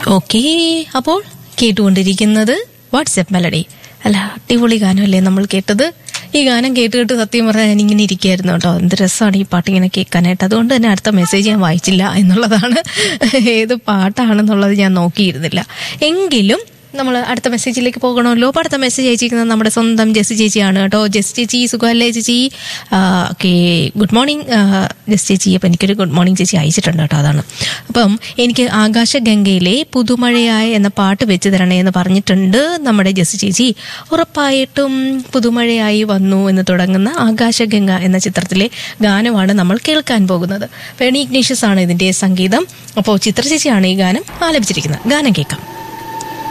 okay അപ്പോൾ കേട്ടുകൊണ്ടിരിക്കുന്നത് WhatsApp melody അല്ല അടിപൊളി ഗാനമല്ലേ നമ്മൾ കേട്ടത് ഈ ഗാനം കേട്ട് കേട്ട് സത്യം പറഞ്ഞാൽ ഞാൻ ഇങ്ങനെ ഇരിക്കുകയായിരുന്നു കേട്ടോ എന്ത് രസമാണ് ഈ പാട്ട് ഇങ്ങനെ കേൾക്കാനായിട്ട് അതുകൊണ്ട് തന്നെ അടുത്ത മെസ്സേജ് ഞാൻ വായിച്ചില്ല എന്നുള്ളതാണ് ഏത് പാട്ടാണെന്നുള്ളത് ഞാൻ നോക്കിയിരുന്നില്ല എങ്കിലും നമ്മൾ അടുത്ത മെസ്സേജിലേക്ക് പോകണമല്ലോ അപ്പോൾ അടുത്ത മെസ്സേജ് അയച്ചിരിക്കുന്നത് നമ്മുടെ സ്വന്തം ജെസ്സി ചേച്ചിയാണ് കേട്ടോ ജെസ്സി ചേച്ചി സുഖമല്ലേ ചേച്ചി ഓക്കെ ഗുഡ് മോർണിംഗ് ജെസ്സി ചേച്ചി അപ്പം എനിക്കൊരു ഗുഡ് മോർണിംഗ് ചേച്ചി അയച്ചിട്ടുണ്ട് കേട്ടോ അതാണ് അപ്പം എനിക്ക് ആകാശഗംഗയിലെ പുതുമഴയായ എന്ന പാട്ട് വെച്ച് തരണേ എന്ന് പറഞ്ഞിട്ടുണ്ട് നമ്മുടെ ജെസ്സി ചേച്ചി ഉറപ്പായിട്ടും പുതുമഴയായി വന്നു എന്ന് തുടങ്ങുന്ന ആകാശഗംഗ എന്ന ചിത്രത്തിലെ ഗാനമാണ് നമ്മൾ കേൾക്കാൻ പോകുന്നത് ഫെണി ഇഗ്നീഷ്യസ് ആണ് ഇതിന്റെ സംഗീതം അപ്പോൾ ചിത്ര ചേച്ചിയാണ് ഈ ഗാനം ആലപിച്ചിരിക്കുന്നത് ഗാനം കേൾക്കാം